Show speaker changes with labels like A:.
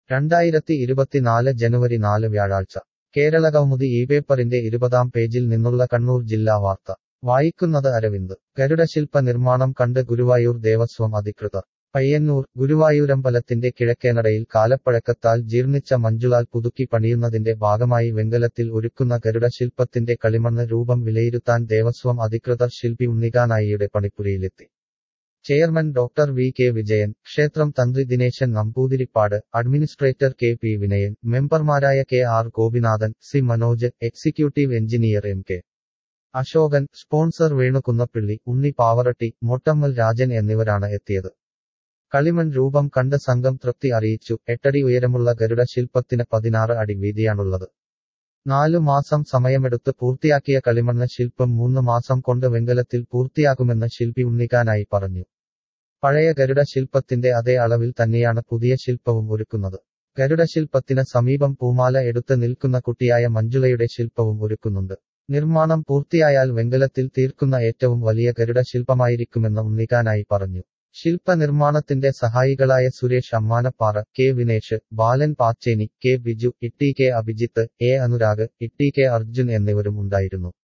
A: രണ്ടായിരത്തി ഇരുപത്തിനാല് ജനുവരി നാല് വ്യാഴാഴ്ച കേരള കൗമുദി ഈ പേപ്പറിന്റെ ഇരുപതാം പേജിൽ നിന്നുള്ള കണ്ണൂർ ജില്ലാ വാർത്ത വായിക്കുന്നത് അരവിന്ദ് ഗരുഡശില്പ നിർമ്മാണം കണ്ട് ഗുരുവായൂർ ദേവസ്വം അധികൃതർ പയ്യന്നൂർ ഗുരുവായൂരമ്പലത്തിന്റെ കിഴക്കേനടയിൽ കാലപ്പഴക്കത്താൽ ജീർണിച്ച മഞ്ജുളാൽ പുതുക്കി പണിയുന്നതിന്റെ ഭാഗമായി വെങ്കലത്തിൽ ഒരുക്കുന്ന ഗരുഡശില്പത്തിന്റെ കളിമണ്ണ് രൂപം വിലയിരുത്താൻ ദേവസ്വം അധികൃതർ ശില്പി ഉണ്ണികാനായിയുടെ പണിപ്പുരയിലെത്തി chairman doctor V K Vijayan ക്ഷേത്രം തന്ത്രി Dineshan Namboothiripad administrator K P Vinayan മെമ്പർമാരായ K R Gopinathan C Manoj executive engineer M K Ashokan sponsor Venukunnappilly Unni Pavaratty Mottammal Rajan എന്നിവരാണ് എത്തിയത് കളിമൺ രൂപം കണ്ട് സംഘം തൃപ്തി അറിയിച്ചു എട്ടടി ഉയരമുള്ള ഗരുഡ ശില്പത്തിന് പതിനാറ് അടി വീതിയാണുള്ളത് നാലു മാസം സമയമെടുത്ത് പൂർത്തിയാക്കിയ കളിമണ്ണ് ശില്പം മൂന്ന് മാസം കൊണ്ട് വെങ്കലത്തിൽ പൂർത്തിയാക്കുമെന്ന് ശില്പി ഉണ്ണിക്കാനായി പറഞ്ഞു പഴയ ഗരുഡ ശില്പത്തിന്റെ അതേ അളവിൽ തന്നെയാണ് പുതിയ ശില്പവും ഒരുക്കുന്നത് ഗരുഡ ശില്പത്തിന് സമീപം പൂമാല എടുത്ത് നിൽക്കുന്ന കുട്ടിയായ മഞ്ജുളയുടെ ശില്പവും ഒരുക്കുന്നുണ്ട് നിർമ്മാണം പൂർത്തിയായാൽ വെങ്കലത്തിൽ തീർക്കുന്ന ഏറ്റവും വലിയ ഗരുഡ ശില്പമായിരിക്കുമെന്ന് ഉണ്ണിക്കാനായി പറഞ്ഞു ശില്പ നിർമ്മാണത്തിന്റെ സഹായികളായ Suresh Ammanappara K Vinesh Balan Pacheni K Biju Itty K Abhijith A Anurag Itty K Arjun എന്നിവരും ഉണ്ടായിരുന്നു